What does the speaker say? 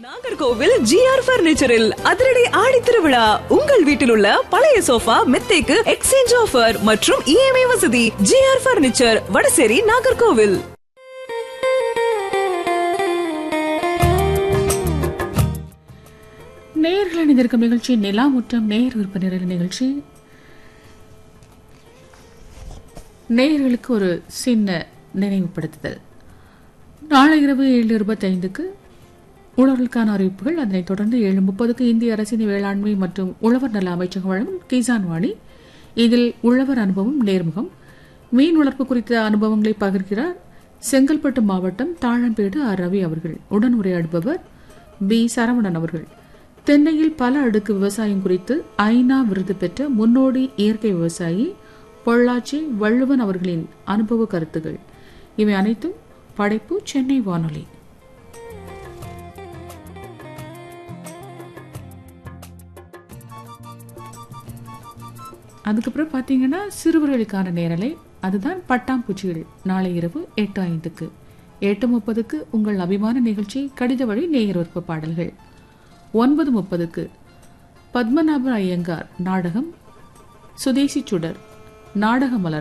Nagercoil GR பர்னிச்சரில் அதிரடி ஆடி திருவிழா உங்கள் வீட்டில் உள்ள பழைய சோஃபா மெத்தைக்கு எக்ஸ்சேஞ்ச் ஆஃபர் மற்றும் இஎம்ஐ வசதி ஜிஆர் பர்னிச்சர் வடசேரி நாகர்கோவில் நேயர்கள் இணைந்திருக்கும் நிகழ்ச்சி நிலாமுற்றம் நேயர் விற்பனை நிகழ்ச்சி நேயர்களுக்கு ஒரு சின்ன நினைவுபடுத்துதல் நாளை இரவு ஏழு இருபத்தைந்துக்கு உழவர்களுக்கான அறிவிப்புகள் அதனைத் தொடர்ந்து ஏழு முப்பதுக்கு இந்திய அரசின் வேளாண்மை மற்றும் உழவர் நல அமைச்சகம் வழங்கும் கிசான் வாணி இதில் உழவர் அனுபவம் நேர்முகம் மீன் வளர்ப்பு குறித்த அனுபவங்களை பகிர்கிறார் செங்கல்பட்டு மாவட்டம் தாழம்பேடு ஆர் ரவி அவர்கள் உடன் உரையாடுபவர் பி சரவணன் அவர்கள் தென்னையில் பல அடுக்கு விவசாயம் குறித்து ஐநா விருது பெற்ற முன்னோடி இயற்கை விவசாயி பொள்ளாச்சி வள்ளுவன் அவர்களின் அனுபவ கருத்துகள் இவை அனைத்தும் படைப்பு சென்னை வானொலி அதுக்கப்புறம் பார்த்தீங்கன்னா சிறுவர்களுக்கான நேரலை அதுதான் பட்டாம்பூச்சிகள் நாளை இரவு எட்டு ஐந்துக்கு எட்டு முப்பதுக்கு உங்கள் அபிமான நிகழ்ச்சி கடித வழி நேயர் விருப்ப பாடல்கள் ஒன்பது முப்பதுக்கு பத்மநாப ஐயங்கார் நாடகம் சுதேசி சுடர் நாடக மலர்